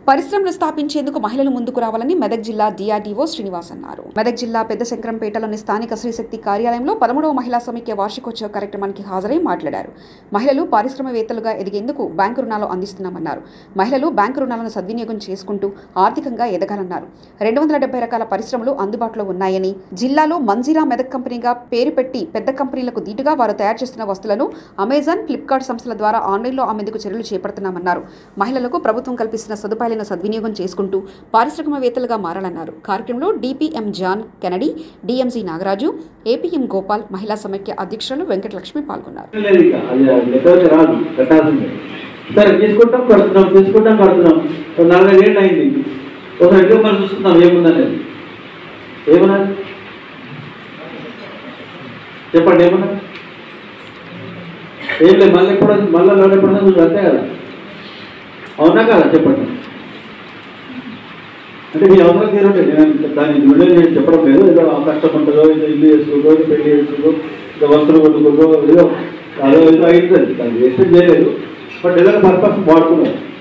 పరిశ్రమలు స్థాపించేందుకు మహిళలు ముందుకు రావాలని మెదక్ జిల్లా డిఆర్డీఓ శ్రీనివాస్ అన్నారు మెదక్ జిల్లా పెద్ద శంకరంపేటలోని స్థానిక శ్రీశక్తి కార్యాలయంలో పదమూడవ మహిళా సమైక్య వార్షికోత్సవ కార్యక్రమానికి హాజరై మాట్లాడారు మహిళలు పారిశ్రామికవేత్తలుగా ఎదిగేందుకు బ్యాంకు రుణాలు అందిస్తున్నామన్నారు మహిళలు బ్యాంకు రుణాలను సద్వినియోగం చేసుకుంటూ ఆర్థికంగా ఎదగాలన్నారు రెండు వందల డెబ్బై రకాల పరిశ్రమలు అందుబాటులో ఉన్నాయని జిల్లాలో మంజీరా మెదక్ కంపెనీగా పేరు పెట్టి పెద్ద కంపెనీలకు దీటుగా వారు తయారు చేస్తున్న వస్తువులను అమెజాన్ ఫ్లిప్కార్ట్ సంస్థల ద్వారా ఆన్లైన్లో అమ్మేందుకు చర్యలు చేపడుతున్నామన్నారు మహిళలకు ప్రభుత్వం కల్పిస్తున్న సదుపాయాలను సద్వినియోగం చేసుకుంటూ పారిశ్రామికవేత్తలుగా మారాలన్నారు కార్యక్రమంలో DPM John Kennedy DMG Nagaraju APM Gopal మహిళా సమైక్య అధ్యక్షులు వెంకటలక్ష్మి పాల్గొన్నారు లేదు ఇక అది లెక్కకి రాదు కట్టాల్సిందే సరే తీసుకుంటాం కడుతున్నాం తీసుకుంటాం కడుతున్నాం ఒక నలభై ఏళ్ళు అయింది ఒకసారి ఇంకో మనం చూసుకుందాం ఏముందనేది ఏమన్నది చెప్పండి ఏమన్నది ఏం లేదు మళ్ళీ ఎప్పుడు మళ్ళీ లోన్ ఎప్పుడు నువ్వు అంతే కదా అవునా కదా చెప్పండి అంటే మీ అవసరం తీరండి నేను దాని గురించి నేను చెప్పడం లేదు ఏదో ఆ కష్టం ఉంటుందో ఏదో ఇల్లు చేసుకోదో ఏదో పెళ్లి చేసుకోదో ఏదో వస్తువులు కొనుక్కోదో ఏదో అదో ఏదో అవుతుంది దాన్ని వేస్ట్ చేయలేదు బట్ ఏదైనా పర్పస్ వాడుకున్నాం